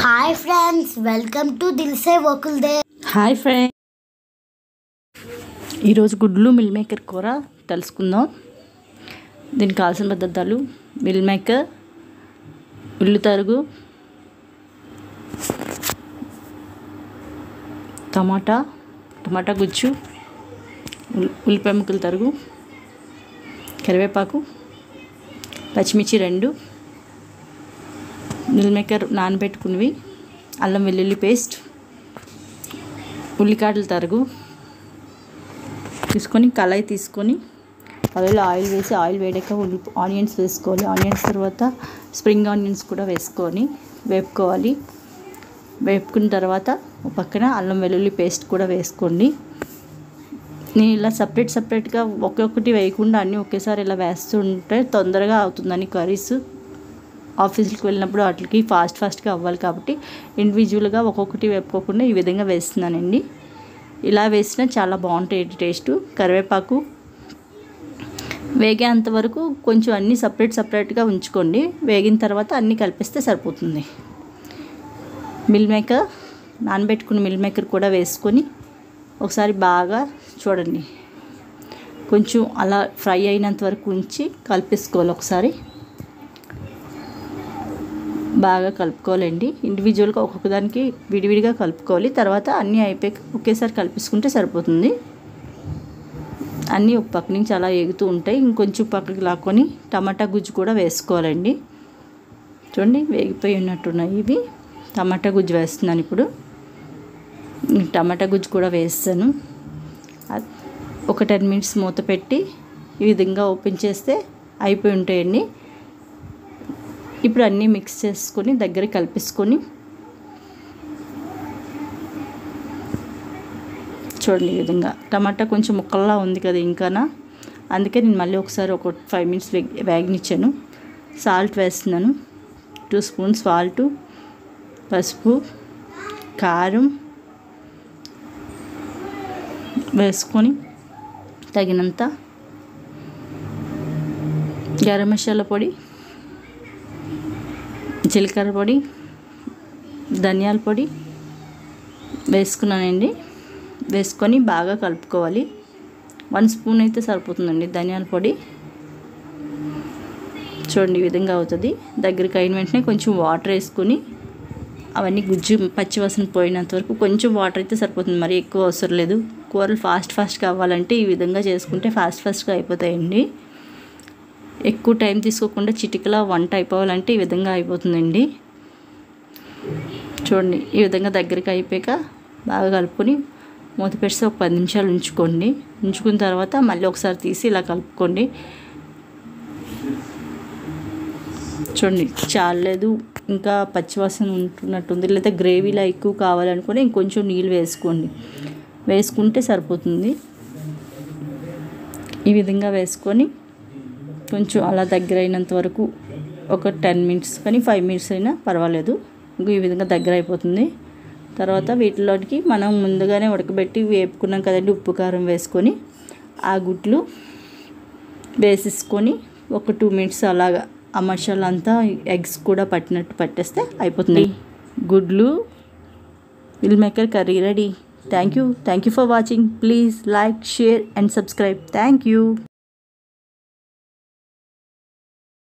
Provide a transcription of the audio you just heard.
hi friends welcome to దిల్సే వకుల్ దే హాయ్ ఫ్రెండ్ ఈరోజు గుడ్లు మిల్ మేకర్ కూర తెలుసుకుందాం దీనికి కావాల్సిన పదార్థాలు మిల్ మేకర్ ఉల్లి తరుగు టమాటా టమాటా గుజ్జు ఉల్- ఉల్లిపాయ ముక్కలు తరుగు కరివేపాకు పచ్చిమిర్చి రెండు మిల్ మేకర్ నానబెట్టుకున్నవి అల్లం వెల్లుల్లి పేస్ట్ ఉల్లికాడలు తరుగు తీసుకొని కళాయి తీసుకొని కళాయిలో ఆయిల్ వేసి ఆయిల్ వేడాక ఉల్లి ఆనియన్స్ వేసుకోవాలి ఆనియన్స్ తర్వాత స్ప్రింగ్ ఆనియన్స్ కూడా వేసుకొని వేపుకోవాలి వేపుకున్న తర్వాత ఒక పక్కన అల్లం వెల్లుల్లి పేస్ట్ కూడా వేసుకోండి నేను ఇలా సపరేట్ సపరేట్గా ఒక్కొక్కటి వేయకుండా అన్నీ ఒకేసారి ఇలా వేస్తుంటే తొందరగా అవుతుందని కర్రీస్ ఆఫీస్కి వెళ్ళినప్పుడు వాటికి ఫాస్ట్ ఫాస్ట్గా అవ్వాలి కాబట్టి ఇండివిజువల్గా ఒక్కొక్కటి వేపుకోకుండా ఈ విధంగా వేస్తున్నానండి ఇలా వేసినా చాలా బాగుంటాయి టేస్ట్ కరివేపాకు వేగేంత వరకు కొంచెం అన్నీ సపరేట్ సపరేట్గా ఉంచుకోండి వేగిన తర్వాత అన్నీ కలిపిస్తే సరిపోతుంది మిల్ మేకర్ నానబెట్టుకున్న మిల్ మేకర్ కూడా వేసుకొని ఒకసారి బాగా చూడండి కొంచెం అలా ఫ్రై అయినంత వరకు ఉంచి కలిపేసుకోవాలి ఒకసారి బాగా కలుపుకోవాలండి ఇండివిజువల్గా ఒక్కొక్క దానికి విడివిడిగా కలుపుకోవాలి తర్వాత అన్నీ అయిపోయాక ఒకేసారి కలిపేసుకుంటే సరిపోతుంది అన్నీ ఒక పక్క నుంచి అలా ఎగుతూ ఉంటాయి ఇంకొంచెం పక్కకి లాక్కొని టమాటా గుజ్జు కూడా వేసుకోవాలండి చూడండి వేగిపోయి ఉన్నట్టున్నాయి ఇవి టమాటా గుజ్జు వేస్తున్నాను ఇప్పుడు టమాటా గుజ్జు కూడా వేస్తాను అద్- ఒక టెన్ మినిట్స్ మూత పెట్టి ఈ విధంగా ఓపెన్ చేస్తే అయిపోయి ఉంటాయండి ఇప్పుడు అన్నీ మిక్స్ చేసుకొని దగ్గర కలిపేసుకొని చూడండి ఈ విధంగా టమాటా కొంచెం ముక్కల్లా ఉంది కదా ఇంకానా అందుకే నేను మళ్ళీ ఒకసారి ఒక ఫైవ్ మినిట్స్ వేగ్ వేగనిచ్చాను సాల్ట్ వేస్తున్నాను టూ స్పూన్స్ సాల్ట్ పసుపు కారం వేసుకొని తగినంత గరం మసాలా పొడి జీలకర్ర పొడి ధనియాల పొడి వేసుకున్నానండి వేసుకొని బాగా కలుపుకోవాలి వన్ స్పూన్ అయితే సరిపోతుందండి ధనియాల పొడి చూడండి ఈ విధంగా అవుతుంది దగ్గరికి అయిన వెంటనే కొంచెం వాటర్ వేసుకొని అవన్నీ గుజ్జు పచ్చివాసన పోయినంత వరకు కొంచెం వాటర్ అయితే సరిపోతుంది మరి ఎక్కువ అవసరం లేదు కూరలు ఫాస్ట్ ఫాస్ట్గా అవ్వాలంటే ఈ విధంగా చేసుకుంటే ఫాస్ట్ ఫాస్ట్గా అయిపోతాయండి ఎక్కువ టైం తీసుకోకుండా చిటికలా వంట అయిపోవాలంటే ఈ విధంగా అయిపోతుందండి చూడండి ఈ విధంగా దగ్గరికి అయిపోయాక బాగా కలుపుకొని మూత పెడితే ఒక పది నిమిషాలు ఉంచుకోండి ఉంచుకున్న తర్వాత మళ్ళీ ఒకసారి తీసి ఇలా కలుపుకోండి చూడండి చాలేదు ఇంకా పచ్చివాసన ఉంటున్నట్టుంది లేదా గ్రేవీలా ఎక్కువ కావాలనుకుని ఇంకొంచెం నీళ్ళు వేసుకోండి వేసుకుంటే సరిపోతుంది ఈ విధంగా వేసుకొని కొంచెం అలా దగ్గర అయినంత వరకు ఒక టెన్ మినిట్స్ కానీ ఫైవ్ మినిట్స్ అయినా పర్వాలేదు ఇంకో ఈ విధంగా దగ్గర అయిపోతుంది తర్వాత వీటిలోకి మనం ముందుగానే ఉడకబెట్టి వేపుకున్నాం కదండి ఉప్పు కారం వేసుకొని ఆ గుడ్లు వేసేసుకొని ఒక టూ మినిట్స్ అలాగా ఆ మసాలా అంతా ఎగ్స్ కూడా పట్టినట్టు పట్టేస్తే అయిపోతుంది గుడ్లు meal maker curry ready thank you thank you for watching please like share and subscribe thank you